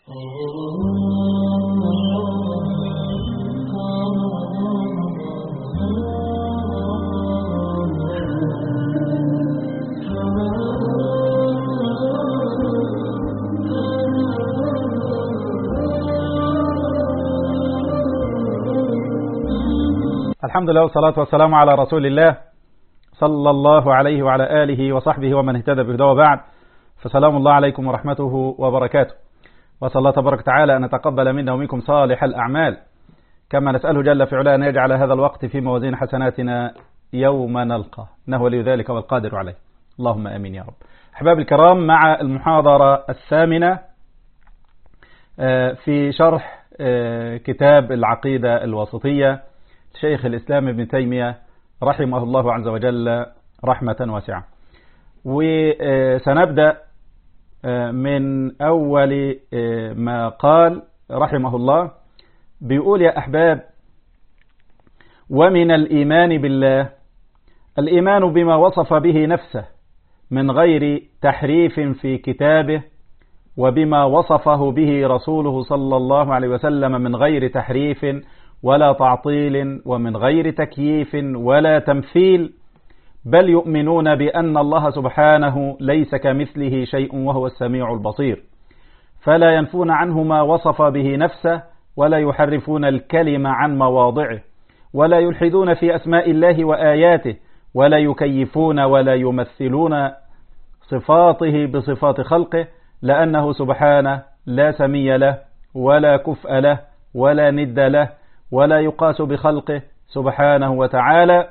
الحمد لله والصلاة والسلام على رسول الله صلى الله عليه وعلى آله وصحبه ومن اهتدى بهداه وبعد فسلام الله عليكم ورحمته وبركاته وصلى الله تبارك وتعالى أن يتقبل منا ومنكم صالح الأعمال كما نسأله جل في علاه أن يجعل هذا الوقت في موازين حسناتنا يوم نلقى إنه ولي ذلك والقادر عليه اللهم أمين يا رب أحباب الكرام مع المحاضرة الثامنة في شرح كتاب العقيدة الواسطية شيخ الإسلام ابن تيمية رحمه الله عز وجل رحمة واسعة وسنبدأ من أول ما قال رحمه الله بيقول يا أحباب ومن الإيمان بالله الإيمان بما وصف به نفسه من غير تحريف في كتابه وبما وصفه به رسوله صلى الله عليه وسلم من غير تحريف ولا تعطيل ومن غير تكييف ولا تمثيل بل يؤمنون بأن الله سبحانه ليس كمثله شيء وهو السميع البصير فلا ينفون عنه ما وصف به نفسه ولا يحرفون الكلمة عن مواضعه ولا يلحدون في أسماء الله وآياته ولا يكيفون ولا يمثلون صفاته بصفات خلقه لأنه سبحانه لا سمي له ولا كفء له ولا ند له ولا يقاس بخلقه سبحانه وتعالى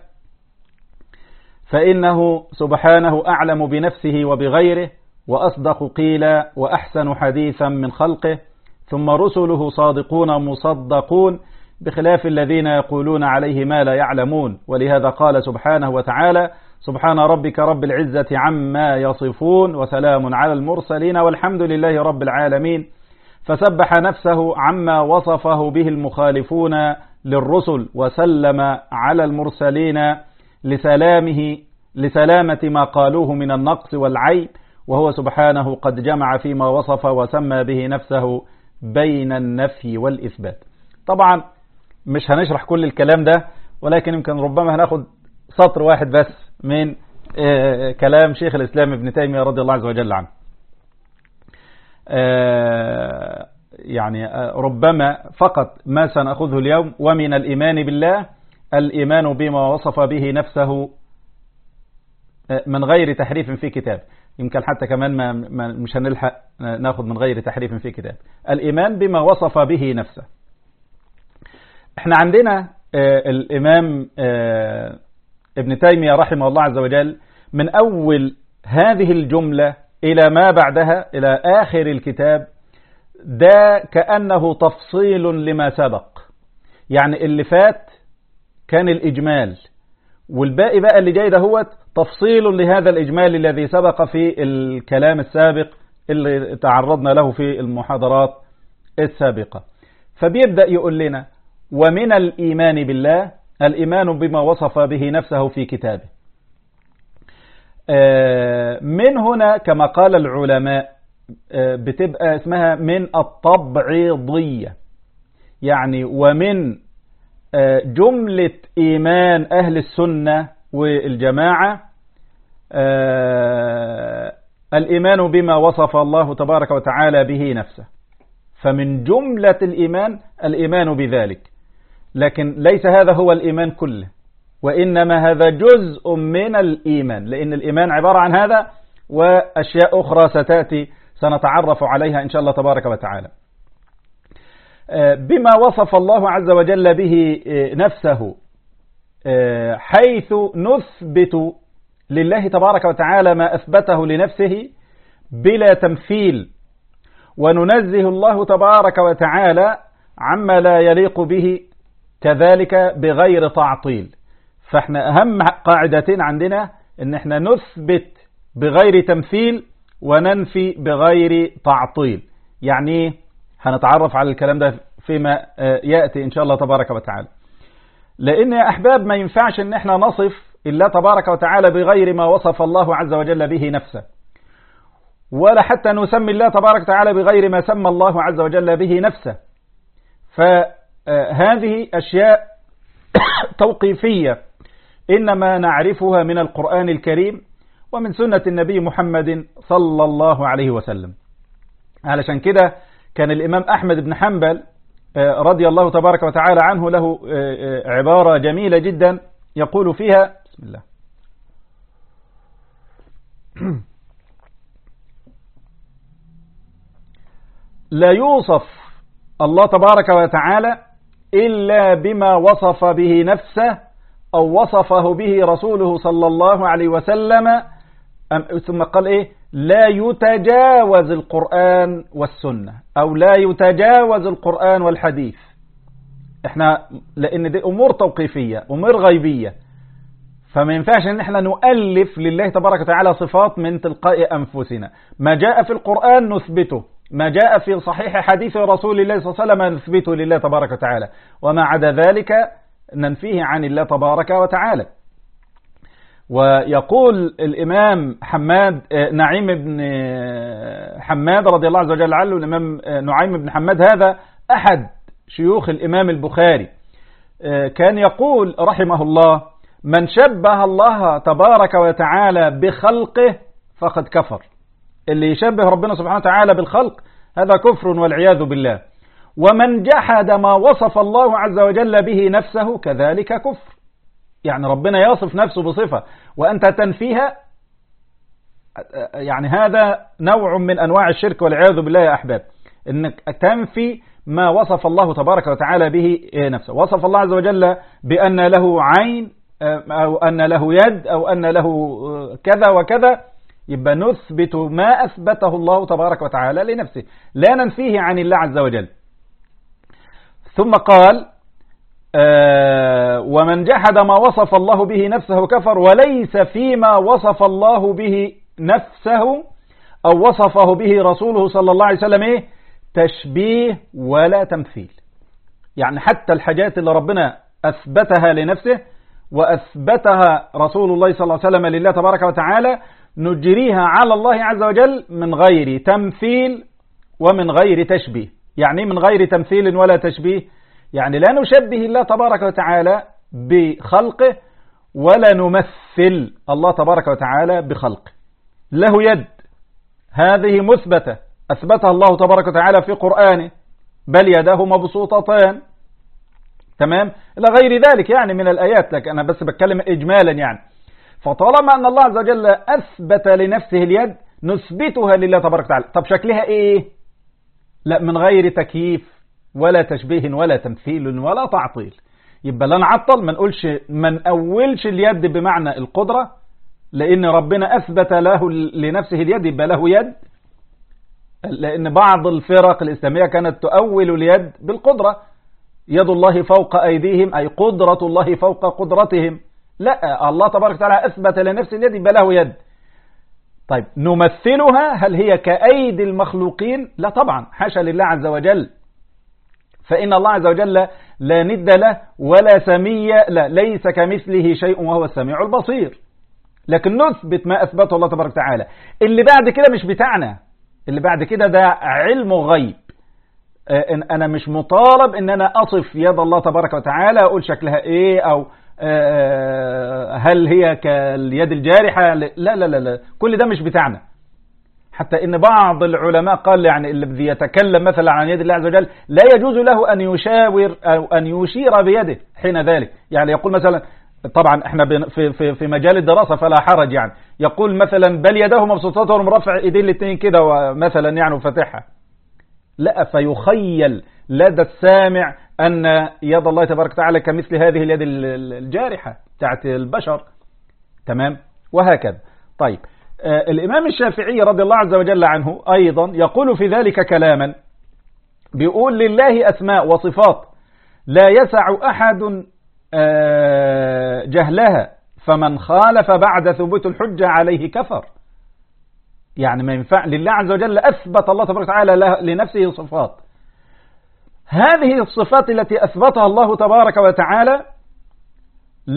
فإنه سبحانه أعلم بنفسه وبغيره وأصدق قيلا وأحسن حديثا من خلقه ثم رسله صادقون مصدقون بخلاف الذين يقولون عليه ما لا يعلمون ولهذا قال سبحانه وتعالى سبحان ربك رب العزة عما يصفون وسلام على المرسلين والحمد لله رب العالمين فسبح نفسه عما وصفه به المخالفون للرسل وسلم على المرسلين لسلامه لسلامة ما قالوه من النقص والعيب وهو سبحانه قد جمع فيما وصف وسمى به نفسه بين النفي والإثبات طبعا مش هنشرح كل الكلام ده ولكن يمكن ربما هناخد سطر واحد بس من كلام شيخ الإسلام ابن تيمية رضي الله عز وجل عنه يعني ربما فقط ما سنأخذه اليوم ومن الإيمان بالله الإيمان بما وصف به نفسه من غير تحريف في كتاب يمكن حتى كمان ما مش هنلحق ناخذ من غير تحريف في كتاب الإيمان بما وصف به نفسه احنا عندنا الإمام ابن تيمية رحمه الله عز وجل من أول هذه الجملة إلى ما بعدها إلى آخر الكتاب ده كأنه تفصيل لما سبق يعني اللي فات كان الإجمال والباقي بقى اللي جاي ده هو تفصيل لهذا الإجمال الذي سبق في الكلام السابق اللي تعرضنا له في المحاضرات السابقة فبيبدأ يقول لنا ومن الإيمان بالله الإيمان بما وصف به نفسه في كتابه من هنا كما قال العلماء بتبقى اسمها من التبعيضية يعني ومن جملة إيمان أهل السنة والجماعة الإيمان بما وصف الله تبارك وتعالى به نفسه فمن جملة الإيمان الإيمان بذلك لكن ليس هذا هو الإيمان كله وإنما هذا جزء من الإيمان لأن الإيمان عبارة عن هذا وأشياء أخرى ستأتي سنتعرف عليها إن شاء الله تبارك وتعالى بما وصف الله عز وجل به نفسه حيث نثبت لله تبارك وتعالى ما أثبته لنفسه بلا تمثيل وننزه الله تبارك وتعالى عما لا يليق به كذلك بغير تعطيل فاحنا أهم قاعدتين عندنا ان احنا نثبت بغير تمثيل وننفي بغير تعطيل يعني هنتعرف على الكلام ده فيما يأتي إن شاء الله تبارك وتعالى لأن يا أحباب ما ينفعش أن احنا نصف الله تبارك وتعالى بغير ما وصف الله عز وجل به نفسه ولا حتى نسمي الله تبارك وتعالى بغير ما سمى الله عز وجل به نفسه فهذه أشياء توقيفية إنما نعرفها من القرآن الكريم ومن سنة النبي محمد صلى الله عليه وسلم علشان كده كان الإمام أحمد بن حنبل رضي الله تبارك وتعالى عنه له عبارة جميلة جدا يقول فيها بسم الله لا يوصف الله تبارك وتعالى إلا بما وصف به نفسه أو وصفه به رسوله صلى الله عليه وسلم ثم قال إيه لا يتجاوز القرآن والسنة أو لا يتجاوز القرآن والحديث احنا لأن دي أمور توقيفية أمور غيبية فما ينفعش ان احنا نؤلف لله تبارك وتعالى صفات من تلقاء أنفسنا ما جاء في القرآن نثبته ما جاء في صحيح حديث رسول الله صلى الله عليه وسلم نثبته لله تبارك وتعالى وما عدا ذلك ننفيه عن الله تبارك وتعالى ويقول الإمام حماد نعيم بن حماد رضي الله عز وجل عنه الإمام نعيم بن حماد هذا أحد شيوخ الإمام البخاري كان يقول رحمه الله من شبه الله تبارك وتعالى بخلقه فقد كفر اللي يشبه ربنا سبحانه وتعالى بالخلق هذا كفر والعياذ بالله ومن جحد ما وصف الله عز وجل به نفسه كذلك كفر يعني ربنا يصف نفسه بصفة وأنت تنفيها يعني هذا نوع من أنواع الشرك والعياذ بالله يا أحباب أنك تنفي ما وصف الله تبارك وتعالى به نفسه وصف الله عز وجل بأن له عين أو أن له يد أو أن له كذا وكذا يبقى نثبت ما أثبته الله تبارك وتعالى لنفسه لا ننفيه عن الله عز وجل ثم قال آه ومن جحد ما وصف الله به نفسه كفر وليس فيما وصف الله به نفسه أو وصفه به رسوله صلى الله عليه وسلم إيه تشبيه ولا تمثيل يعني حتى الحاجات اللي ربنا أثبتها لنفسه وأثبتها رسول الله صلى الله عليه وسلم لله تبارك وتعالى نجريها على الله عز وجل من غير تمثيل ومن غير تشبيه يعني من غير تمثيل ولا تشبيه يعني لا نشبه الله تبارك وتعالى بخلقه ولا نمثل الله تبارك وتعالى بخلقه له يد هذه مثبتة أثبتها الله تبارك وتعالى في قرآنه بل يداه مبسوطتان تمام إلى غير ذلك يعني من الآيات لك أنا بس بتكلم إجمالا يعني فطالما أن الله عز وجل أثبت لنفسه اليد نثبتها لله تبارك وتعالى طب شكلها إيه لا من غير تكييف ولا تشبيه ولا تمثيل ولا تعطيل يبقى لا نعطل ما نقولش ما نأولش اليد بمعنى القدرة لأن ربنا أثبت له لنفسه اليد يبقى له يد لأن بعض الفرق الإسلامية كانت تؤول اليد بالقدرة يد الله فوق أيديهم أي قدرة الله فوق قدرتهم لا الله تبارك وتعالى أثبت لنفسه اليد يبقى له يد طيب نمثلها هل هي كأيدي المخلوقين لا طبعا حاشا لله عز وجل فإن الله عز وجل لا ند له ولا سمي لا ليس كمثله شيء وهو السميع البصير لكن نثبت ما أثبته الله تبارك وتعالى اللي بعد كده مش بتاعنا اللي بعد كده ده علم غيب إن أنا مش مطالب إن أنا أصف يد الله تبارك وتعالى أقول شكلها إيه أو هل هي كاليد الجارحة لا لا لا لا كل ده مش بتاعنا حتى ان بعض العلماء قال يعني اللي بده يتكلم مثلا عن يد الله عز وجل لا يجوز له ان يشاور او ان يشير بيده حين ذلك يعني يقول مثلا طبعا احنا في في في مجال الدراسه فلا حرج يعني يقول مثلا بل يداه مبسوطتان مرفع ايديه الاثنين كده ومثلا يعني وفاتحها لا فيخيل لدى السامع أن يد الله تبارك وتعالى كمثل هذه اليد الجارحة بتاعت البشر تمام وهكذا طيب آه الإمام الشافعي رضي الله عز وجل عنه أيضا يقول في ذلك كلاما بيقول لله أسماء وصفات لا يسع أحد آه جهلها فمن خالف بعد ثبوت الحجة عليه كفر يعني ما ينفع لله عز وجل أثبت الله تبارك وتعالى لنفسه صفات هذه الصفات التي أثبتها الله تبارك وتعالى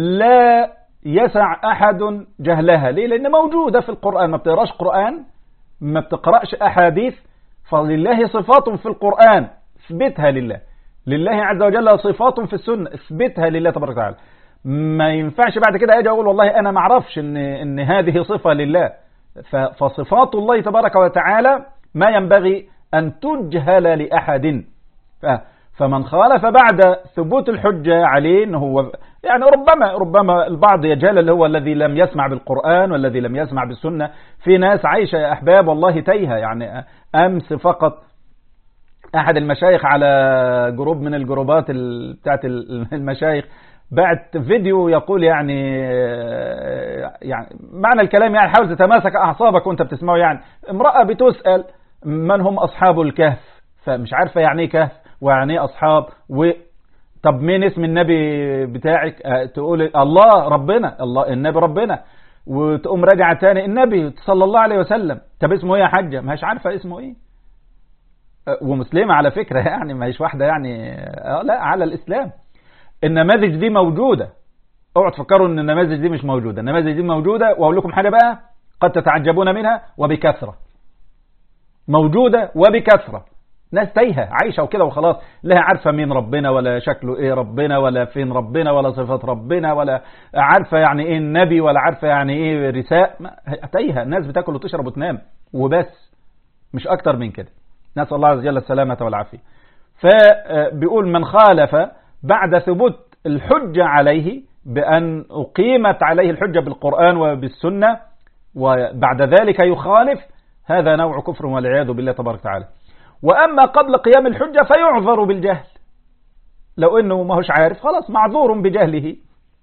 لا يسع أحد جهلها ليه؟ لأن موجودة في القرآن ما بتقراش قرآن ما بتقرأش أحاديث فلله صفات في القرآن اثبتها لله لله عز وجل صفات في السنة اثبتها لله تبارك وتعالى ما ينفعش بعد كده اجي اقول والله انا ما اعرفش ان ان هذه صفة لله فصفات الله تبارك وتعالى ما ينبغي ان تجهل لاحد فمن خالف بعد ثبوت الحجة عليه انه هو يعني ربما ربما البعض يجهل اللي هو الذي لم يسمع بالقرآن والذي لم يسمع بالسنة في ناس عايشة يا أحباب والله تايهة يعني أمس فقط أحد المشايخ على جروب من الجروبات بتاعت المشايخ بعت فيديو يقول يعني يعني معنى الكلام يعني حاول تتماسك أعصابك وانت بتسمعه يعني امرأة بتسأل من هم أصحاب الكهف فمش عارفة يعني ايه كهف ويعني ايه أصحاب و طب مين اسم النبي بتاعك تقول الله ربنا الله النبي ربنا وتقوم راجعة تاني النبي صلى الله عليه وسلم طب اسمه ايه يا حاجة ما هيش عارفة اسمه ايه ومسلمة على فكرة يعني ما هيش واحدة يعني لا على الإسلام النماذج دي موجودة اوعوا تفكروا ان النماذج دي مش موجودة النماذج دي موجودة واقول لكم حاجة بقى قد تتعجبون منها وبكثرة موجودة وبكثرة ناس تايهة عايشة وكده وخلاص لا عارفة مين ربنا ولا شكله ايه ربنا ولا فين ربنا ولا صفات ربنا ولا عارفة يعني ايه النبي ولا عارفة يعني ايه رساء تايهة الناس بتاكل وتشرب وتنام وبس مش اكتر من كده نسأل الله عز وجل السلامة والعافية فبيقول من خالف بعد ثبوت الحجة عليه بأن أقيمت عليه الحجة بالقرآن وبالسنة وبعد ذلك يخالف هذا نوع كفر والعياذ بالله تبارك وتعالى وأما قبل قيام الحجة فيعذر بالجهل لو أنه ما هوش عارف خلاص معذور بجهله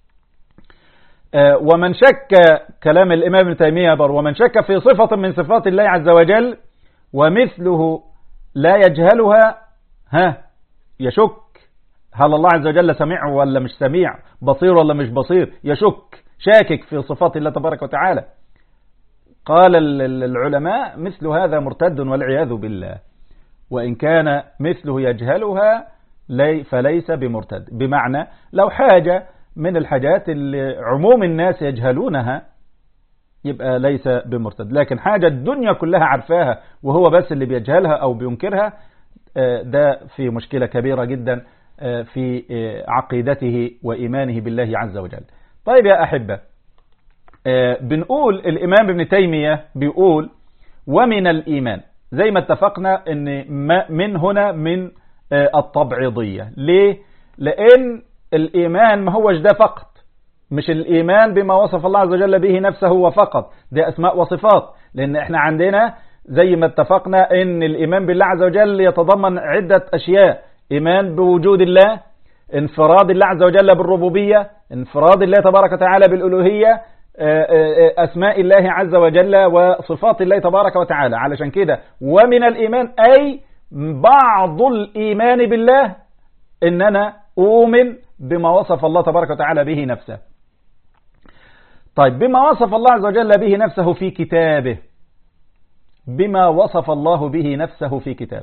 ومن شك كلام الإمام ابن تيمية بر ومن شك في صفة من صفات الله عز وجل ومثله لا يجهلها ها يشك هل الله عز وجل سميع ولا مش سميع بصير ولا مش بصير يشك شاكك في صفات الله تبارك وتعالى قال العلماء مثل هذا مرتد والعياذ بالله وإن كان مثله يجهلها فليس بمرتد بمعنى لو حاجة من الحاجات اللي عموم الناس يجهلونها يبقى ليس بمرتد لكن حاجة الدنيا كلها عارفاها وهو بس اللي بيجهلها أو بينكرها ده في مشكلة كبيرة جدا في عقيدته وإيمانه بالله عز وجل طيب يا أحبة بنقول الإمام ابن تيمية بيقول ومن الإيمان زي ما اتفقنا ان من هنا من الطبعضية ليه لان الايمان ما هوش ده فقط مش الايمان بما وصف الله عز وجل به نفسه هو فقط ده اسماء وصفات لان احنا عندنا زي ما اتفقنا ان الايمان بالله عز وجل يتضمن عدة اشياء ايمان بوجود الله انفراد الله عز وجل بالربوبية انفراد الله تبارك وتعالى بالالوهية أسماء الله عز وجل وصفات الله تبارك وتعالى علشان كده ومن الإيمان أي بعض الإيمان بالله إن أنا أؤمن بما وصف الله تبارك وتعالى به نفسه طيب بما وصف الله عز وجل به نفسه في كتابه بما وصف الله به نفسه في كتابه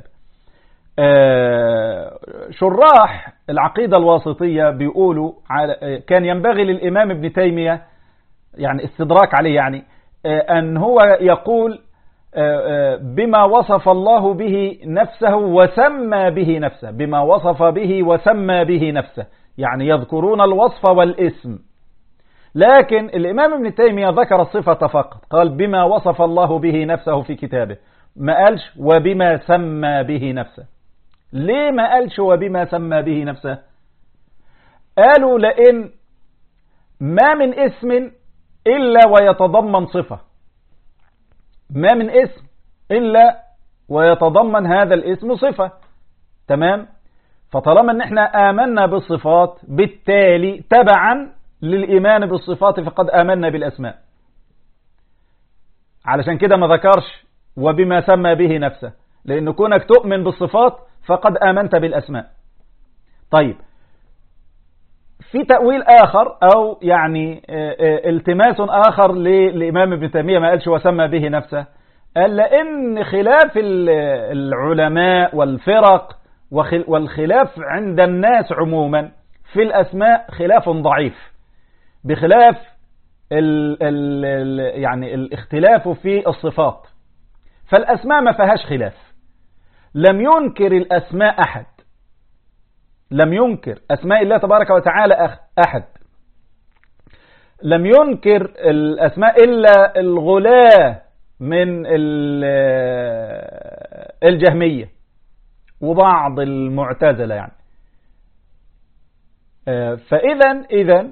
شراح العقيدة الواسطية بيقولوا كان ينبغي للإمام ابن تيمية يعني استدراك عليه يعني أن هو يقول بما وصف الله به نفسه وسمى به نفسه بما وصف به وسمى به نفسه يعني يذكرون الوصف والاسم لكن الإمام ابن تيمية ذكر الصفة فقط قال بما وصف الله به نفسه في كتابه ما قالش وبما سمى به نفسه ليه ما قالش وبما سمى به نفسه قالوا لأن ما من اسم إلا ويتضمن صفة ما من اسم إلا ويتضمن هذا الاسم صفة تمام فطالما ان احنا آمنا بالصفات بالتالي تبعا للإيمان بالصفات فقد آمنا بالأسماء علشان كده ما ذكرش وبما سمى به نفسه لأن كونك تؤمن بالصفات فقد آمنت بالأسماء طيب في تأويل آخر أو يعني التماس آخر للإمام ابن تيمية ما قالش وسمى به نفسه قال لأن خلاف العلماء والفرق والخلاف عند الناس عموما في الأسماء خلاف ضعيف بخلاف ال ال يعني الاختلاف في الصفات فالأسماء ما فيهاش خلاف لم ينكر الأسماء أحد لم ينكر أسماء الله تبارك وتعالى أحد لم ينكر الأسماء إلا الغلاة من الجهمية وبعض المعتزلة يعني فإذا إذا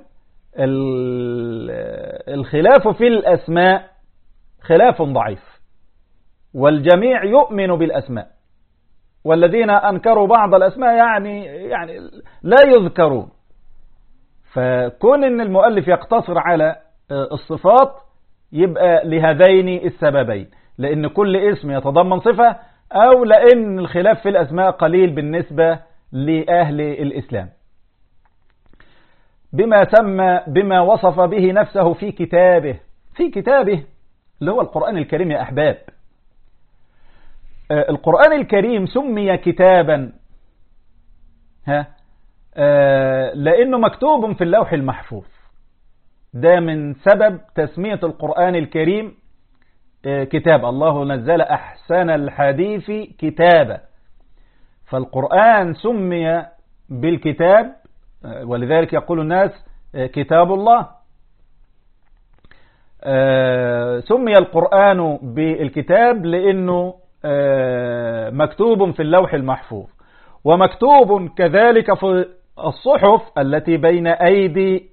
الخلاف في الأسماء خلاف ضعيف والجميع يؤمن بالأسماء والذين أنكروا بعض الأسماء يعني يعني لا يذكرون فكون ان المؤلف يقتصر على الصفات يبقى لهذين السببين لأن كل اسم يتضمن صفة أو لأن الخلاف في الأسماء قليل بالنسبة لأهل الإسلام بما سمى بما وصف به نفسه في كتابه في كتابه اللي هو القرآن الكريم يا أحباب القرآن الكريم سمي كتابا ها لأنه مكتوب في اللوح المحفوظ ده من سبب تسمية القرآن الكريم كتاب الله نزل أحسن الحديث كتابا فالقرآن سمي بالكتاب ولذلك يقول الناس كتاب الله سمي القرآن بالكتاب لأنه مكتوب في اللوح المحفوظ ومكتوب كذلك في الصحف التي بين أيدي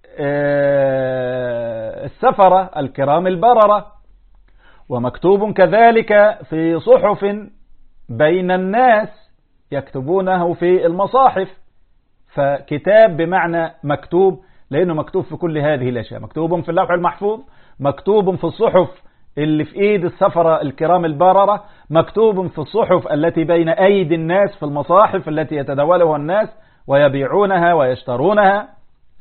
السفرة الكرام البررة ومكتوب كذلك في صحف بين الناس يكتبونه في المصاحف فكتاب بمعنى مكتوب لأنه مكتوب في كل هذه الأشياء مكتوب في اللوح المحفوظ مكتوب في الصحف اللي في ايد السفرة الكرام البررة مكتوب في الصحف التي بين ايدي الناس في المصاحف التي يتداولها الناس ويبيعونها ويشترونها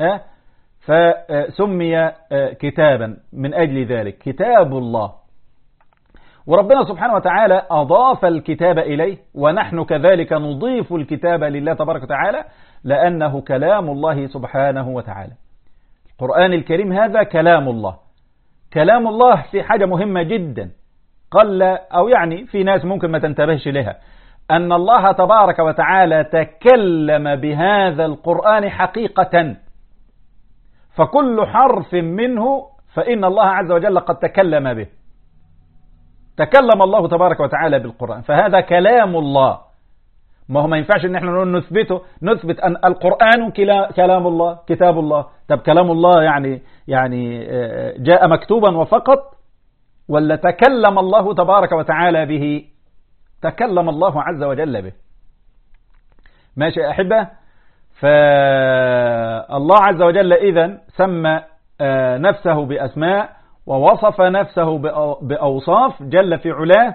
فسمي كتابا من أجل ذلك كتاب الله وربنا سبحانه وتعالى أضاف الكتاب إليه ونحن كذلك نضيف الكتاب لله تبارك وتعالى لأنه كلام الله سبحانه وتعالى القرآن الكريم هذا كلام الله كلام الله في حاجة مهمة جدا قل أو يعني في ناس ممكن ما تنتبهش لها أن الله تبارك وتعالى تكلم بهذا القرآن حقيقة فكل حرف منه فإن الله عز وجل قد تكلم به تكلم الله تبارك وتعالى بالقرآن فهذا كلام الله ما هو ما ينفعش ان احنا نقول نثبته نثبت ان القرآن كلام الله كتاب الله طب كلام الله يعني يعني جاء مكتوبا وفقط ولا تكلم الله تبارك وتعالى به تكلم الله عز وجل به ماشي يا أحبة فالله عز وجل إذن سمى نفسه بأسماء ووصف نفسه بأوصاف جل في علاه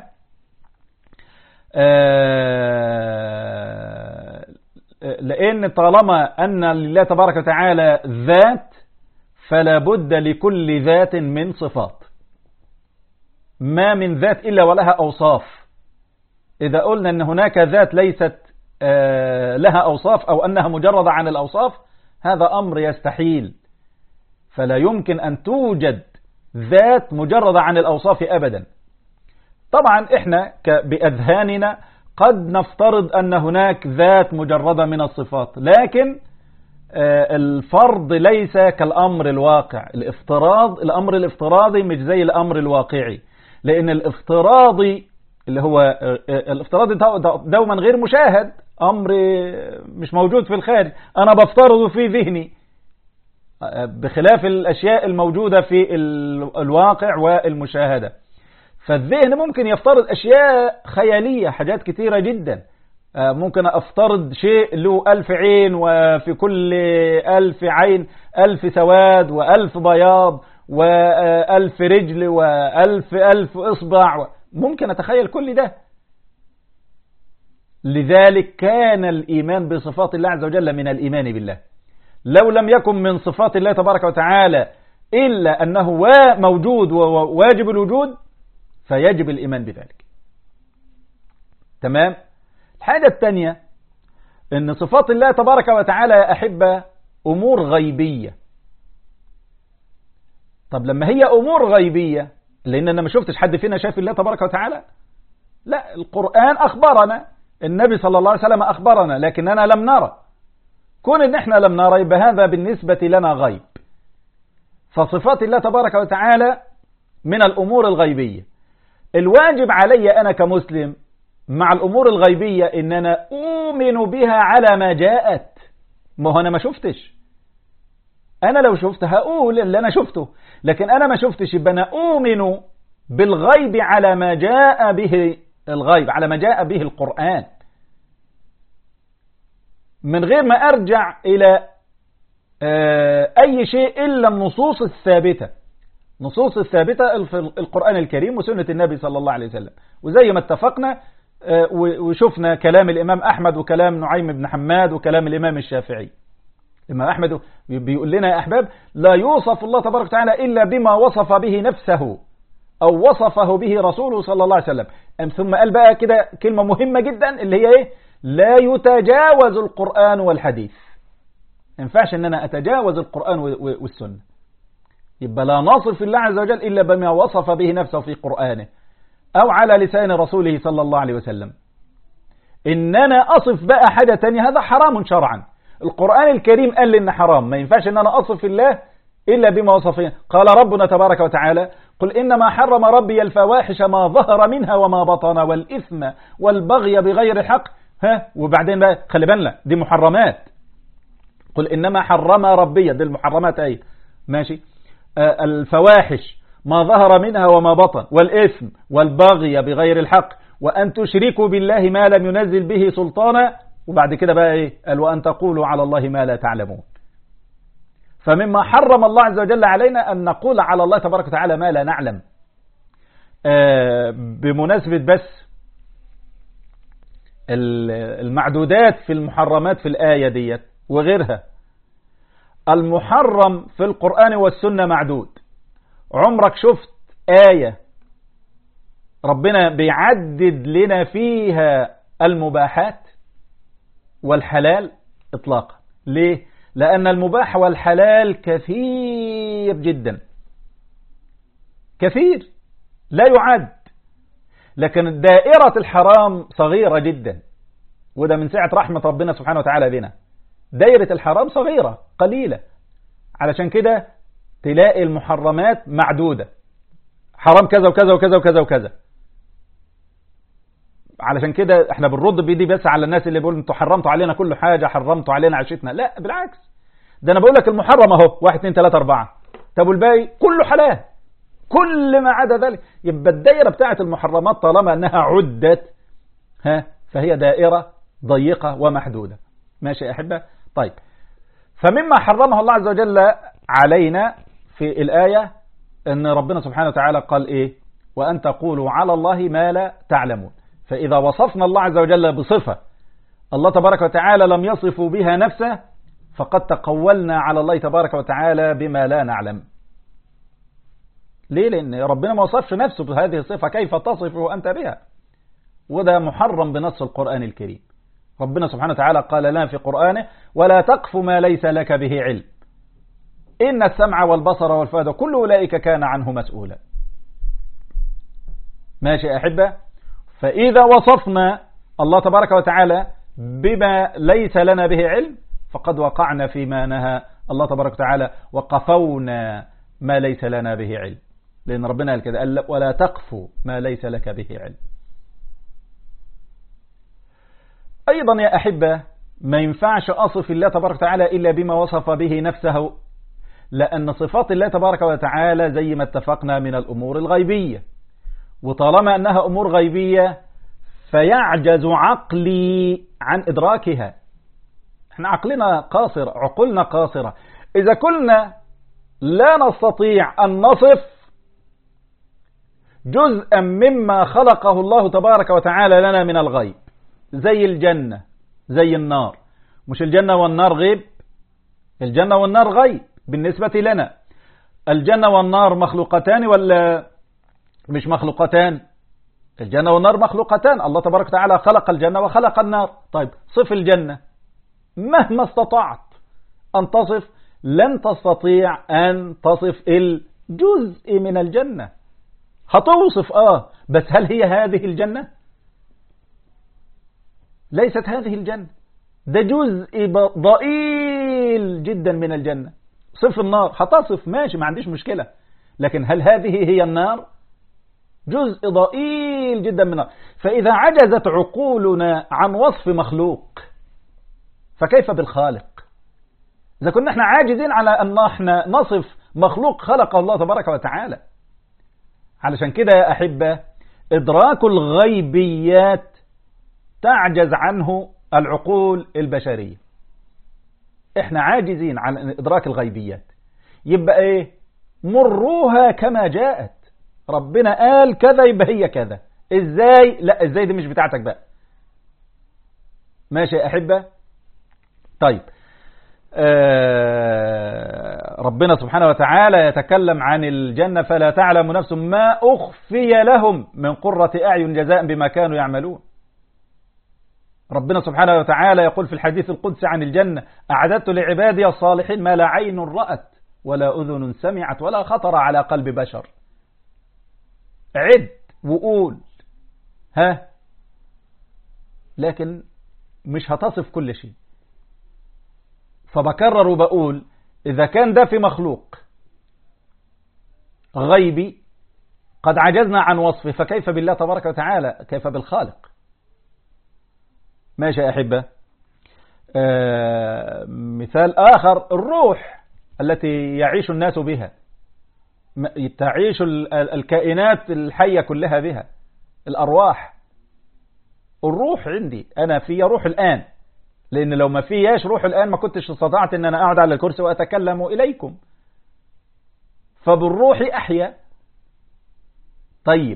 لأن طالما أن لله تبارك وتعالى ذات فلا بد لكل ذات من صفات ما من ذات إلا ولها أوصاف إذا قلنا أن هناك ذات ليست لها أوصاف أو أنها مجردة عن الأوصاف هذا أمر يستحيل فلا يمكن أن توجد ذات مجردة عن الأوصاف أبدا طبعا إحنا بأذهاننا قد نفترض أن هناك ذات مجردة من الصفات لكن الفرض ليس كالأمر الواقع الافتراض الأمر الافتراضي مش زي الأمر الواقعي لأن الافتراضي اللي هو الافتراضي دوما غير مشاهد أمر مش موجود في الخارج أنا بفترضه في ذهني بخلاف الأشياء الموجودة في الواقع والمشاهدة فالذهن ممكن يفترض أشياء خيالية حاجات كثيرة جدا ممكن أفترض شيء له ألف عين وفي كل ألف عين ألف سواد وألف بياض وألف رجل وألف ألف إصبع ممكن أتخيل كل ده لذلك كان الإيمان بصفات الله عز وجل من الإيمان بالله لو لم يكن من صفات الله تبارك وتعالى إلا أنه موجود وواجب الوجود فيجب الإيمان بذلك تمام الحاجة الثانية أن صفات الله تبارك وتعالى يا أحبة أمور غيبية طب لما هي أمور غيبية لأن أنا ما شفتش حد فينا شاف الله تبارك وتعالى لا القرآن أخبرنا النبي صلى الله عليه وسلم أخبرنا لكننا لم نرى كون ان احنا لم نرى يبقى هذا بالنسبة لنا غيب فصفات الله تبارك وتعالى من الأمور الغيبية الواجب علي أنا كمسلم مع الأمور الغيبية إن أنا أؤمن بها على ما جاءت ما هو أنا ما شفتش أنا لو شفت هقول اللي أنا شفته لكن أنا ما شفتش يبقى أنا أؤمن بالغيب على ما جاء به الغيب على ما جاء به القرآن من غير ما أرجع إلى أي شيء إلا النصوص الثابتة نصوص الثابتة في القرآن الكريم وسنة النبي صلى الله عليه وسلم وزي ما اتفقنا وشفنا كلام الإمام أحمد وكلام نعيم بن حماد وكلام الإمام الشافعي الإمام أحمد بيقول لنا يا أحباب لا يوصف الله تبارك وتعالى إلا بما وصف به نفسه أو وصفه به رسوله صلى الله عليه وسلم أم ثم قال بقى كده كلمة مهمة جدا اللي هي إيه لا يتجاوز القرآن والحديث ما ينفعش ان انا اتجاوز القرآن والسنة يبقى لا نصف الله عز وجل إلا بما وصف به نفسه في قرآنه أو على لسان رسوله صلى الله عليه وسلم إن أنا أصف بقى حاجة تانية هذا حرام شرعا القرآن الكريم قال لي إن حرام ما ينفعش إن أنا أصف الله إلا بما وصف قال ربنا تبارك وتعالى قل إنما حرم ربي الفواحش ما ظهر منها وما بطن والإثم والبغي بغير حق ها وبعدين بقى خلي بالنا دي محرمات قل إنما حرم ربي دي المحرمات أي ماشي آه الفواحش ما ظهر منها وما بطن والإثم والبغي بغير الحق وأن تشركوا بالله ما لم ينزل به سلطانا وبعد كده بقى إيه قال وأن تقولوا على الله ما لا تعلمون فمما حرم الله عز وجل علينا أن نقول على الله تبارك وتعالى ما لا نعلم آه بمناسبة بس المعدودات في المحرمات في الآية ديت وغيرها المحرم في القرآن والسنة معدود عمرك شفت آية ربنا بيعدد لنا فيها المباحات والحلال اطلاقا ليه لأن المباح والحلال كثير جدا كثير لا يعد لكن دائرة الحرام صغيرة جدا وده من سعة رحمة ربنا سبحانه وتعالى بنا دائرة الحرام صغيرة قليلة علشان كده تلاقي المحرمات معدودة حرام كذا وكذا وكذا وكذا وكذا علشان كده احنا بنرد بيدي بس على الناس اللي بيقولوا انتوا حرمتوا علينا كل حاجة حرمتوا علينا عيشتنا لا بالعكس ده انا بقول لك المحرم اهو واحد اتنين تلاتة اربعة طب والباقي كله حلال كل ما عدا ذلك يبقى الدائرة بتاعت المحرمات طالما انها عدت ها فهي دائرة ضيقة ومحدودة ماشي يا أحبة طيب فمما حرمه الله عز وجل علينا في الآية أن ربنا سبحانه وتعالى قال إيه وأن تقولوا على الله ما لا تعلمون فإذا وصفنا الله عز وجل بصفة الله تبارك وتعالى لم يصف بها نفسه فقد تقولنا على الله تبارك وتعالى بما لا نعلم ليه لأن ربنا ما وصفش نفسه بهذه الصفة كيف تصفه أنت بها وده محرم بنص القرآن الكريم ربنا سبحانه وتعالى قال لنا في قرآنه ولا تقف ما ليس لك به علم إن السمع والبصر والفؤاد كل أولئك كان عنه مسؤولا ماشي يا أحبة فإذا وصفنا الله تبارك وتعالى بما ليس لنا به علم فقد وقعنا فيما نهى الله تبارك وتعالى وقفونا ما ليس لنا به علم لأن ربنا قال كده قال ولا تقف ما ليس لك به علم أيضا يا أحبة ما ينفعش أصف الله تبارك وتعالى إلا بما وصف به نفسه لأن صفات الله تبارك وتعالى زي ما اتفقنا من الأمور الغيبية وطالما أنها أمور غيبية فيعجز عقلي عن إدراكها احنا عقلنا قاصر عقولنا قاصرة إذا كنا لا نستطيع أن نصف جزءا مما خلقه الله تبارك وتعالى لنا من الغيب زي الجنة زي النار مش الجنة والنار غيب الجنة والنار غيب بالنسبة لنا الجنة والنار مخلوقتان ولا مش مخلوقتان الجنة والنار مخلوقتان الله تبارك وتعالى خلق الجنة وخلق النار طيب صف الجنة مهما استطعت أن تصف لن تستطيع أن تصف الجزء من الجنة هتوصف آه بس هل هي هذه الجنة ليست هذه الجنة ده جزء ضئيل جدا من الجنة صف النار هتصف ماشي ما عنديش مشكلة لكن هل هذه هي النار جزء ضئيل جدا من النار فإذا عجزت عقولنا عن وصف مخلوق فكيف بالخالق إذا كنا احنا عاجزين على أن احنا نصف مخلوق خلقه الله تبارك وتعالى علشان كده يا أحبة إدراك الغيبيات تعجز عنه العقول البشرية احنا عاجزين عن إدراك الغيبيات يبقى ايه مروها كما جاءت ربنا قال كذا يبقى هي كذا ازاي لا ازاي دي مش بتاعتك بقى ماشي يا أحبة طيب آه ربنا سبحانه وتعالى يتكلم عن الجنة فلا تعلم نفس ما أخفي لهم من قرة أعين جزاء بما كانوا يعملون ربنا سبحانه وتعالى يقول في الحديث القدسي عن الجنة أعددت لعبادي الصالحين ما لا عين رأت ولا أذن سمعت ولا خطر على قلب بشر عد وقول ها لكن مش هتصف كل شيء فبكرر وبقول إذا كان ده في مخلوق غيبي قد عجزنا عن وصفه فكيف بالله تبارك وتعالى كيف بالخالق ماشي يا أحبة آه مثال آخر الروح التي يعيش الناس بها تعيش الكائنات الحية كلها بها الأرواح الروح عندي أنا في روح الآن لأن لو ما فيهاش روح الآن ما كنتش استطعت أن أنا أقعد على الكرسي وأتكلم إليكم فبالروح أحيا طيب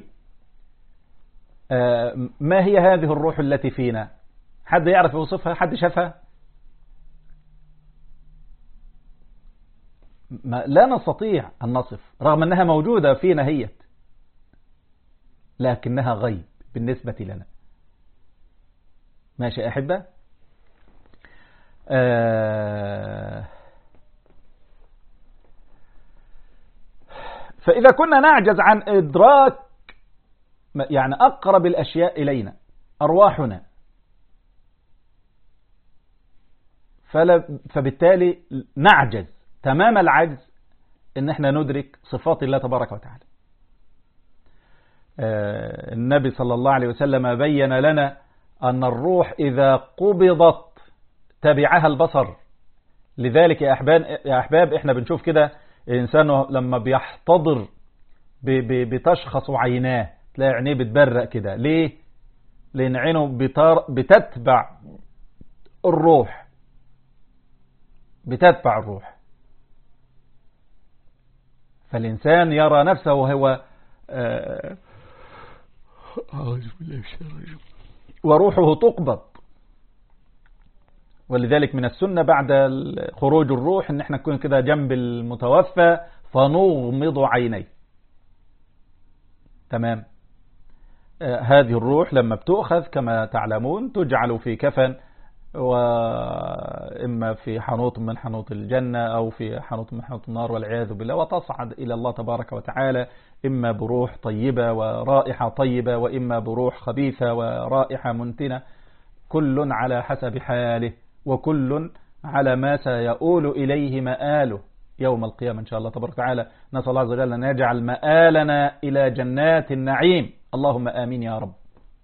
آه ما هي هذه الروح التي فينا حد يعرف يوصفها حد شافها ما لا نستطيع أن نصف رغم أنها موجودة فينا هي لكنها غيب بالنسبة لنا ماشي يا أحبة آه فإذا كنا نعجز عن إدراك يعني أقرب الأشياء إلينا أرواحنا فلا فبالتالي نعجز تمام العجز ان احنا ندرك صفات الله تبارك وتعالى النبي صلى الله عليه وسلم بين لنا أن الروح إذا قبضت تبعها البصر لذلك يا أحباب, يا أحباب إحنا بنشوف كده الإنسان لما بيحتضر بتشخص عيناه تلاقي عينيه بتبرق كده ليه؟ لأن عينه بتتبع الروح بتتبع الروح فالإنسان يرى نفسه وهو أعوذ بالله من وروحه تقبض ولذلك من السنة بعد خروج الروح ان احنا نكون كده جنب المتوفى فنغمض عينيه تمام آه هذه الروح لما بتؤخذ كما تعلمون تجعل في كفن وإما في حنوط من حنوط الجنة أو في حنوط من حنوط النار والعياذ بالله وتصعد إلى الله تبارك وتعالى إما بروح طيبة ورائحة طيبة وإما بروح خبيثة ورائحة منتنة كل على حسب حاله وكل على ما سيؤول إليه مآله يوم القيامة إن شاء الله تبارك وتعالى نسأل الله عز وجل أن يجعل مآلنا إلى جنات النعيم اللهم آمين يا رب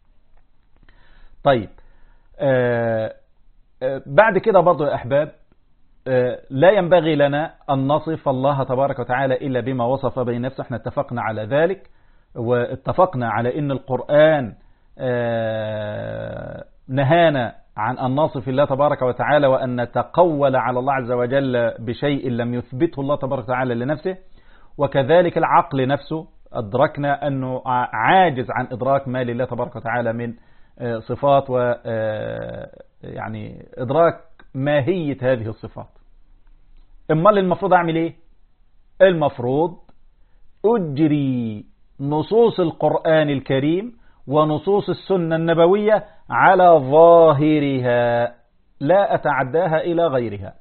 طيب آه بعد كده برضو يا أحباب لا ينبغي لنا أن نصف الله تبارك وتعالى إلا بما وصف بين نفسه احنا اتفقنا على ذلك واتفقنا على أن القرآن نهانا عن أن نصف الله تبارك وتعالى وأن نتقول على الله عز وجل بشيء لم يثبته الله تبارك وتعالى لنفسه وكذلك العقل نفسه أدركنا أنه عاجز عن إدراك ما لله تبارك وتعالى من صفات و يعني إدراك ماهية هذه الصفات إما المفروض أعمل إيه المفروض أجري نصوص القرآن الكريم ونصوص السنة النبوية على ظاهرها لا أتعداها إلى غيرها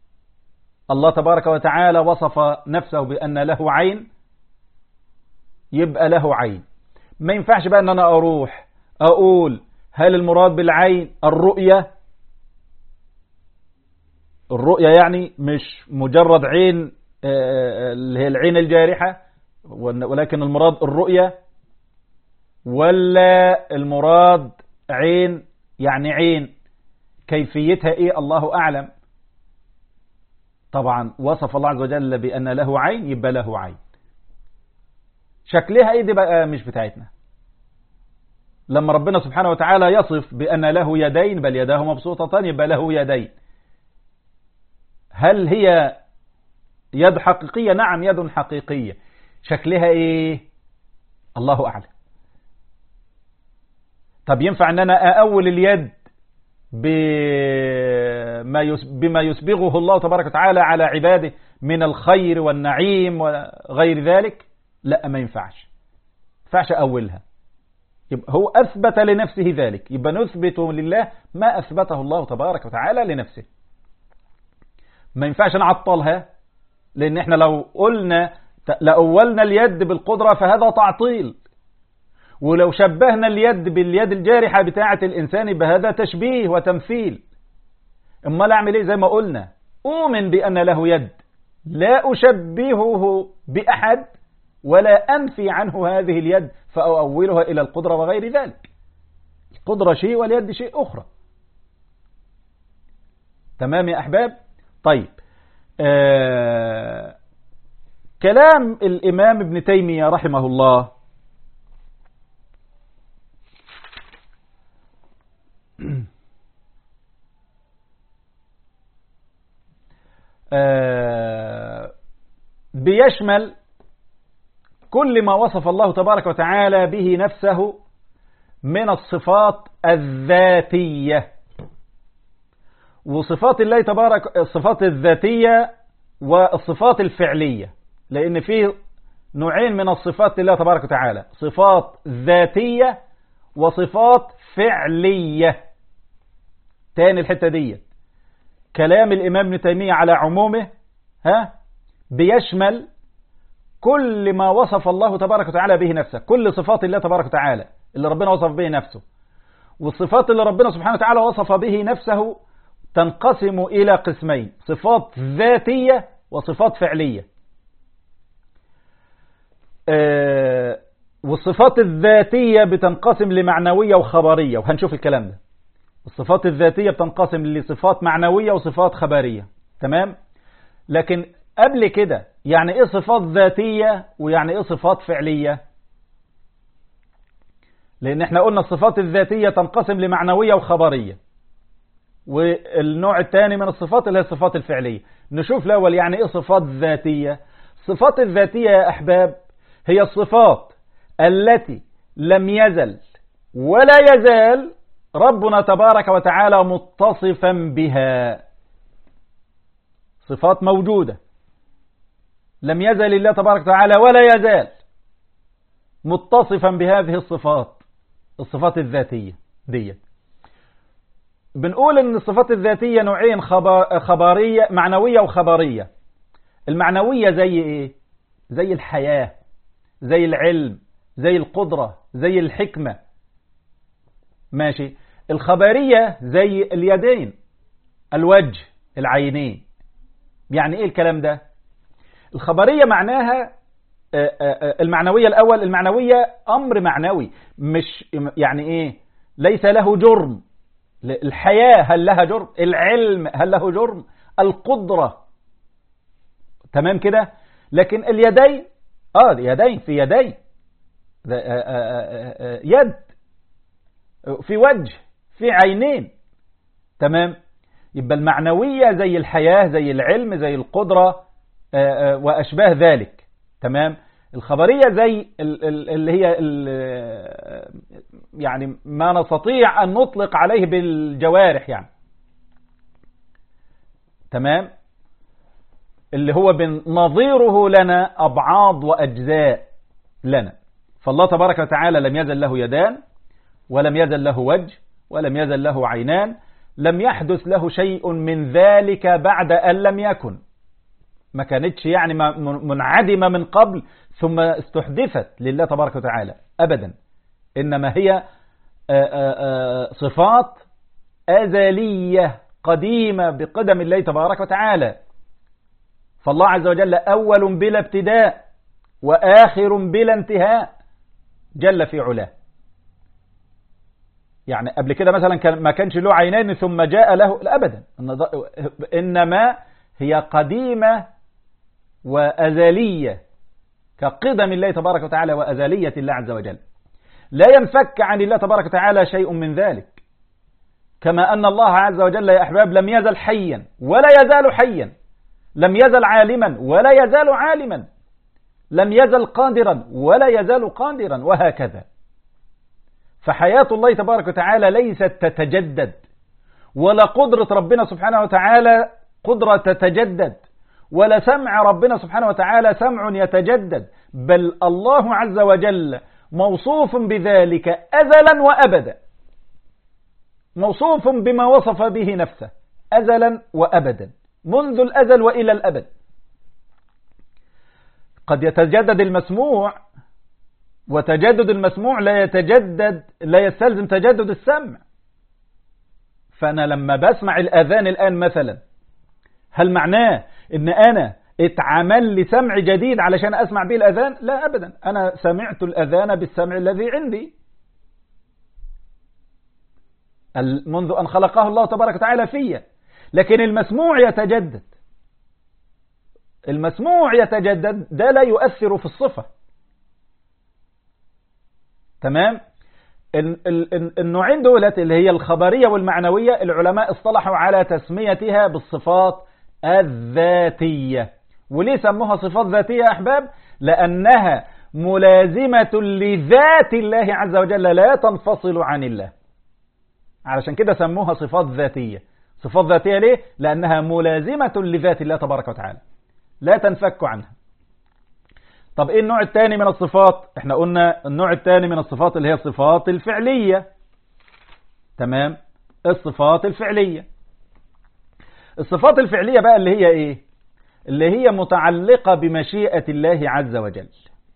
الله تبارك وتعالى وصف نفسه بأن له عين يبقى له عين ما ينفعش بقى ان انا اروح اقول هل المراد بالعين الرؤية الرؤية يعني مش مجرد عين اللي هي العين الجارحة ولكن المراد الرؤية ولا المراد عين يعني عين كيفيتها ايه الله اعلم طبعا وصف الله عز وجل بان له عين يبقى له عين شكلها ايه دي بقى مش بتاعتنا لما ربنا سبحانه وتعالى يصف بأن له يدين بل يداه مبسوطتان يبقى له يدين هل هي يد حقيقية نعم يد حقيقية شكلها ايه الله أعلم طب ينفع ان انا اأول اليد بما بما يسبغه الله تبارك وتعالى على عباده من الخير والنعيم وغير ذلك لا ما ينفعش ينفعش أولها يبقى هو أثبت لنفسه ذلك يبقى نثبت لله ما أثبته الله تبارك وتعالى لنفسه ما ينفعش نعطلها لأن احنا لو قلنا لأولنا اليد بالقدرة فهذا تعطيل ولو شبهنا اليد باليد الجارحة بتاعة الإنسان يبقى هذا تشبيه وتمثيل اما اعمل ايه زي ما قلنا أؤمن بأن له يد لا أشبهه بأحد ولا أنفي عنه هذه اليد فأؤولها إلى القدرة وغير ذلك القدرة شيء واليد شيء أخرى تمام يا أحباب طيب آه كلام الإمام ابن تيمية رحمه الله آه بيشمل كل ما وصف الله تبارك وتعالى به نفسه من الصفات الذاتية وصفات الله تبارك الصفات الذاتية والصفات الفعلية لأن فيه نوعين من الصفات لله تبارك وتعالى صفات ذاتية وصفات فعلية تاني الحتة دي كلام الإمام ابن تيمية على عمومه ها بيشمل كل ما وصف الله تبارك وتعالى به نفسه كل صفات الله تبارك وتعالى اللي ربنا وصف به نفسه والصفات اللي ربنا سبحانه وتعالى وصف به نفسه تنقسم إلى قسمين صفات ذاتية وصفات فعلية آه والصفات الذاتية بتنقسم لمعنوية وخبرية وهنشوف الكلام ده الصفات الذاتية بتنقسم لصفات معنوية وصفات خبرية تمام لكن قبل كده يعني ايه صفات ذاتية ويعني ايه صفات فعلية لان احنا قلنا الصفات الذاتية تنقسم لمعنوية وخبرية والنوع الثاني من الصفات اللي هي الصفات الفعلية نشوف الاول يعني ايه صفات ذاتية الصفات الذاتية يا احباب هي الصفات التي لم يزل ولا يزال ربنا تبارك وتعالى متصفا بها صفات موجودة لم يزل الله تبارك وتعالى ولا يزال متصفا بهذه الصفات الصفات الذاتية دي بنقول ان الصفات الذاتية نوعين خبرية معنوية وخبرية المعنوية زي ايه زي الحياة زي العلم زي القدرة زي الحكمة ماشي الخبرية زي اليدين الوجه العينين يعني ايه الكلام ده الخبرية معناها المعنوية الأول المعنوية أمر معنوي مش يعني إيه ليس له جرم الحياة هل لها جرم العلم هل له جرم القدرة تمام كده لكن اليدين اه يدين في يدين يد في وجه في عينين تمام يبقى المعنوية زي الحياة زي العلم زي القدرة وأشباه ذلك تمام الخبرية زي اللي هي يعني ما نستطيع أن نطلق عليه بالجوارح يعني تمام اللي هو نظيره لنا أبعاض وأجزاء لنا فالله تبارك وتعالى لم يزل له يدان ولم يزل له وجه ولم يزل له عينان لم يحدث له شيء من ذلك بعد أن لم يكن ما كانتش يعني منعدمة من قبل ثم استحدثت لله تبارك وتعالى أبدا إنما هي صفات أزلية قديمة بقدم الله تبارك وتعالى فالله عز وجل أول بلا ابتداء وآخر بلا انتهاء جل في علاه يعني قبل كده مثلا كان ما كانش له عينين ثم جاء له أبدا إنما هي قديمة وأزلية كقدم الله تبارك وتعالى وأزلية الله عز وجل لا ينفك عن الله تبارك وتعالى شيء من ذلك كما أن الله عز وجل يا أحباب لم يزل حيا ولا يزال حيا لم يزل عالما ولا يزال عالما لم يزل قادرا ولا يزال قادرا وهكذا فحياة الله تبارك وتعالى ليست تتجدد ولا قدرة ربنا سبحانه وتعالى قدرة تتجدد ولا سمع ربنا سبحانه وتعالى سمع يتجدد بل الله عز وجل موصوف بذلك أزلا وأبدا موصوف بما وصف به نفسه أزلا وأبدا منذ الأزل وإلى الأبد قد يتجدد المسموع وتجدد المسموع لا يتجدد لا يستلزم تجدد السمع فأنا لما بسمع الأذان الآن مثلا هل معناه ان أنا اتعمل لي سمع جديد علشان أسمع به الأذان لا أبدا أنا سمعت الأذان بالسمع الذي عندي منذ أن خلقه الله تبارك وتعالى فيا لكن المسموع يتجدد المسموع يتجدد ده لا يؤثر في الصفة تمام النوعين دولت اللي هي الخبرية والمعنوية العلماء اصطلحوا على تسميتها بالصفات الذاتية وليه سموها صفات ذاتية يا أحباب لأنها ملازمة لذات الله عز وجل لا تنفصل عن الله علشان كده سموها صفات ذاتية صفات ذاتية ليه؟ لأنها ملازمة لذات الله تبارك وتعالى لا تنفك عنها طب ايه النوع الثاني من الصفات احنا قلنا النوع الثاني من الصفات اللي هي الصفات الفعلية تمام الصفات الفعلية الصفات الفعلية بقى اللي هي ايه اللي هي متعلقة بمشيئة الله عز وجل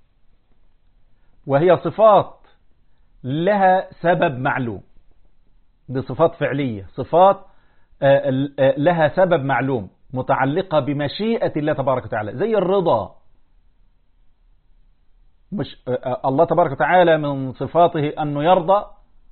وهي صفات لها سبب معلوم دي صفات فعلية صفات لها سبب معلوم متعلقة بمشيئة الله تبارك وتعالى زي الرضا مش الله تبارك وتعالى من صفاته أنه يرضى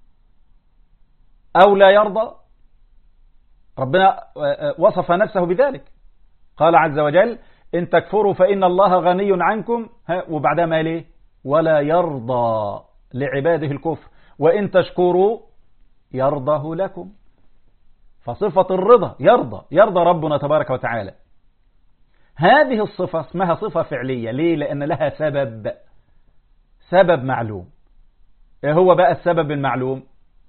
أو لا يرضى ربنا وصف نفسه بذلك قال عز وجل إن تكفروا فإن الله غني عنكم وبعدها ما ليه ولا يرضى لعباده الكفر وإن تشكروا يرضه لكم فصفة الرضا يرضى يرضى ربنا تبارك وتعالى هذه الصفة اسمها صفة فعلية ليه لأن لها سبب سبب معلوم ايه هو بقى السبب المعلوم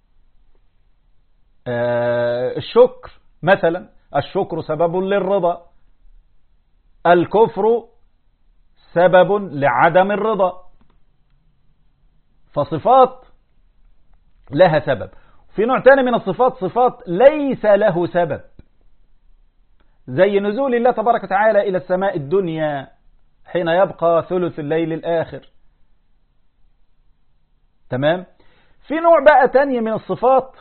آه الشكر مثلا الشكر سبب للرضا الكفر سبب لعدم الرضا فصفات لها سبب في نوع تاني من الصفات صفات ليس له سبب زي نزول الله تبارك وتعالى إلى السماء الدنيا حين يبقى ثلث الليل الآخر تمام في نوع بقى تاني من الصفات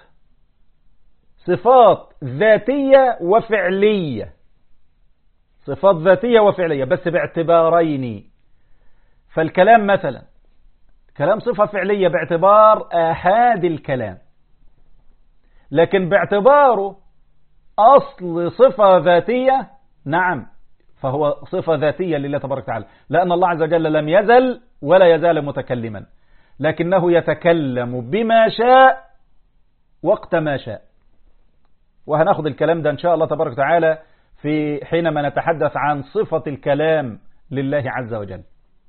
صفات ذاتية وفعلية صفات ذاتية وفعلية بس باعتبارين فالكلام مثلا كلام صفة فعلية باعتبار آحاد الكلام لكن باعتباره أصل صفة ذاتية نعم فهو صفة ذاتية لله تبارك وتعالى لأن الله عز وجل لم يزل ولا يزال متكلما لكنه يتكلم بما شاء وقت ما شاء وهناخد الكلام ده إن شاء الله تبارك وتعالى في حينما نتحدث عن صفة الكلام لله عز وجل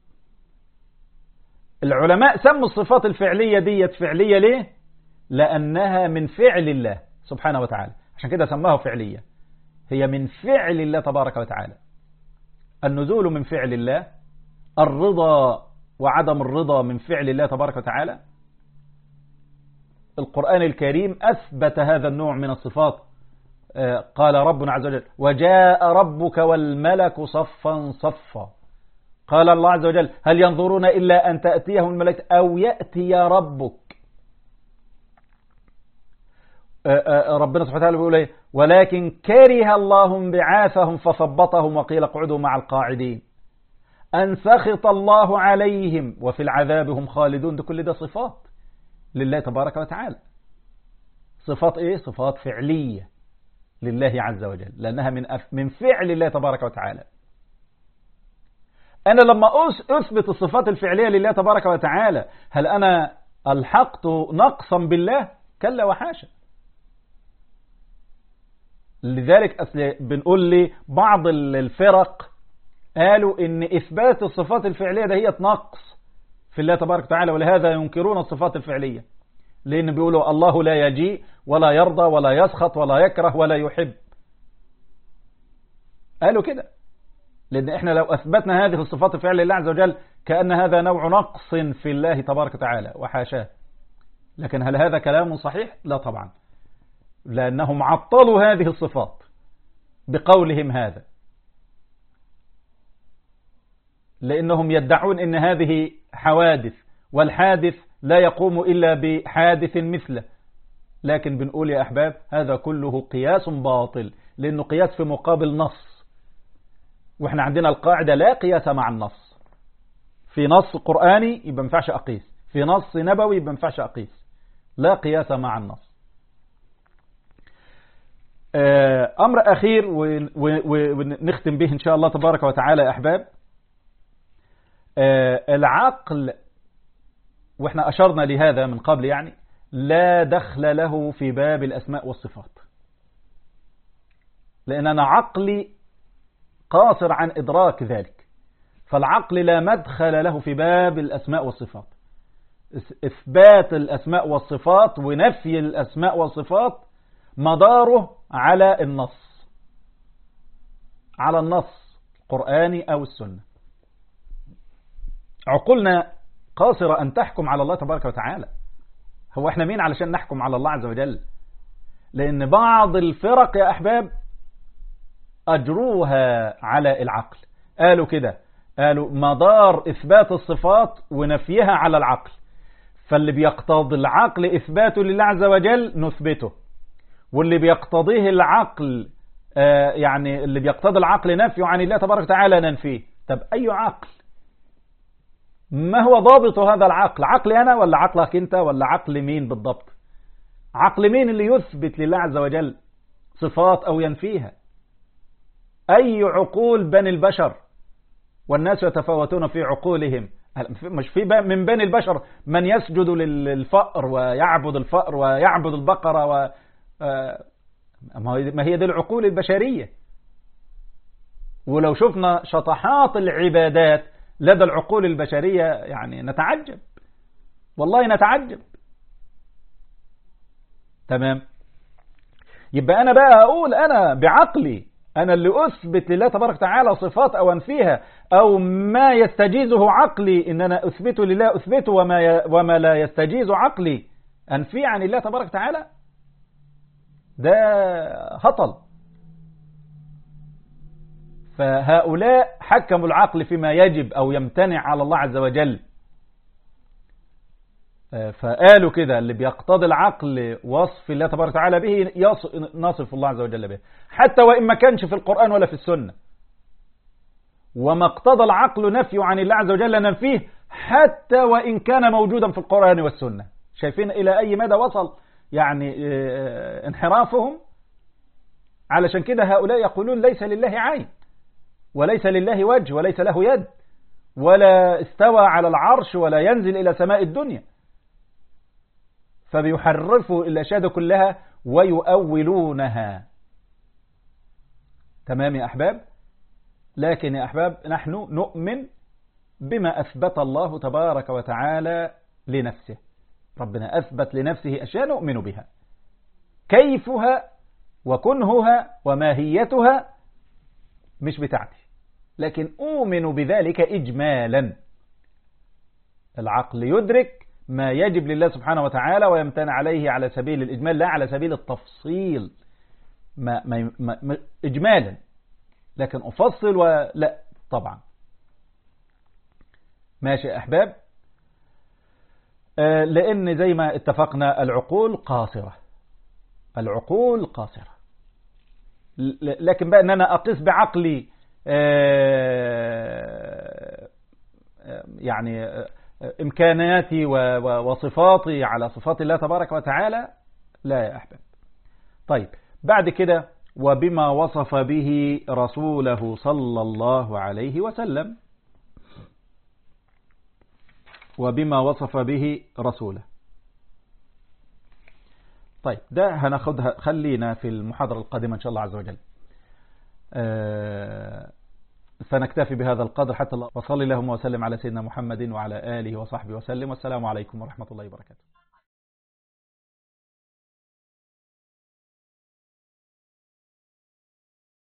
العلماء سموا الصفات الفعلية ديت فعلية ليه لأنها من فعل الله سبحانه وتعالى عشان كده سماها فعلية هي من فعل الله تبارك وتعالى النزول من فعل الله الرضا وعدم الرضا من فعل الله تبارك وتعالى القرآن الكريم أثبت هذا النوع من الصفات قال ربنا عز وجل وجاء ربك والملك صفا صفا قال الله عز وجل هل ينظرون إلا أن تأتيهم الملك أو يأتي ربك ربنا سبحانه وتعالى بيقول ايه ولكن كره الله بعاثهم فثبطهم وقيل اقعدوا مع القاعدين أن سخط الله عليهم وفي العذاب هم خالدون ده كل ده صفات لله تبارك وتعالى صفات ايه صفات فعلية لله عز وجل لأنها من من فعل الله تبارك وتعالى أنا لما أثبت الصفات الفعلية لله تبارك وتعالى هل أنا ألحقت نقصا بالله كلا وحاشا لذلك أصل بنقول لي بعض الفرق قالوا إن إثبات الصفات الفعلية ده هي نقص في الله تبارك وتعالى ولهذا ينكرون الصفات الفعلية لأن بيقولوا الله لا يجيء ولا يرضى ولا يسخط ولا يكره ولا يحب قالوا كده لأن إحنا لو أثبتنا هذه الصفات الفعلية لله عز وجل كأن هذا نوع نقص في الله تبارك وتعالى وحاشاه لكن هل هذا كلام صحيح؟ لا طبعا لأنهم عطلوا هذه الصفات بقولهم هذا لأنهم يدعون أن هذه حوادث والحادث لا يقوم إلا بحادث مثله لكن بنقول يا أحباب هذا كله قياس باطل لأنه قياس في مقابل نص وإحنا عندنا القاعدة لا قياس مع النص في نص قرآني يبقى منفعش أقيس في نص نبوي يبقى منفعش أقيس لا قياس مع النص أمر أخير ونختم به إن شاء الله تبارك وتعالى يا أحباب العقل وإحنا أشرنا لهذا من قبل يعني لا دخل له في باب الأسماء والصفات لأن أنا عقلي قاصر عن إدراك ذلك فالعقل لا مدخل له في باب الأسماء والصفات إثبات الأسماء والصفات ونفي الأسماء والصفات مداره على النص على النص القرآني أو السنة عقولنا قاصرة أن تحكم على الله تبارك وتعالى هو احنا مين علشان نحكم على الله عز وجل لأن بعض الفرق يا أحباب أجروها على العقل قالوا كده قالوا مدار إثبات الصفات ونفيها على العقل فاللي بيقتضي العقل إثباته لله عز وجل نثبته واللي بيقتضيه العقل آه يعني اللي بيقتضي العقل نفيه عن الله تبارك وتعالى ننفيه طب أي عقل ما هو ضابط هذا العقل عقلي أنا ولا عقلك أنت ولا عقل مين بالضبط عقل مين اللي يثبت لله عز وجل صفات أو ينفيها أي عقول بني البشر والناس يتفاوتون في عقولهم مش في من بني البشر من يسجد للفأر ويعبد الفأر ويعبد البقرة و ما هي دي العقول البشرية ولو شفنا شطحات العبادات لدى العقول البشرية يعني نتعجب والله نتعجب تمام يبقى أنا بقى أقول أنا بعقلي أنا اللي أثبت لله تبارك وتعالى صفات أو أنفيها أو ما يستجيزه عقلي إن أنا أثبته لله أثبته وما, ي... وما لا يستجيز عقلي أنفي عن الله تبارك وتعالى ده هطل فهؤلاء حكموا العقل فيما يجب أو يمتنع على الله عز وجل فقالوا كده اللي بيقتضي العقل وصف الله تبارك وتعالى به نصف الله عز وجل به حتى وإن ما كانش في القرآن ولا في السنة وما اقتضى العقل نفي عن الله عز وجل ننفيه حتى وإن كان موجودا في القرآن والسنة شايفين إلى أي مدى وصل يعني انحرافهم علشان كده هؤلاء يقولون ليس لله عين وليس لله وجه وليس له يد ولا استوى على العرش ولا ينزل إلى سماء الدنيا فبيحرفوا الأشياء كلها ويؤولونها تمام يا أحباب لكن يا أحباب نحن نؤمن بما أثبت الله تبارك وتعالى لنفسه ربنا أثبت لنفسه أشياء نؤمن بها كيفها وكنهها وماهيتها مش بتاعتي لكن أؤمن بذلك إجمالا العقل يدرك ما يجب لله سبحانه وتعالى ويمتنع عليه على سبيل الإجمال لا على سبيل التفصيل ما ما ما إجمالا لكن أفصل ولا طبعا ماشي يا أحباب لأن زي ما اتفقنا العقول قاصرة العقول قاصرة لكن بقى أن أنا أقيس بعقلي يعني إمكانياتي وصفاتي على صفات الله تبارك وتعالى لا يا أحباب طيب بعد كده وبما وصف به رسوله صلى الله عليه وسلم وبما وصف به رسوله طيب ده هناخدها خلينا في المحاضرة القادمة إن شاء الله عز وجل أه سنكتفي بهذا القدر حتى الله وصلي اللهم وسلم على سيدنا محمد وعلى آله وصحبه وسلم والسلام عليكم ورحمة الله وبركاته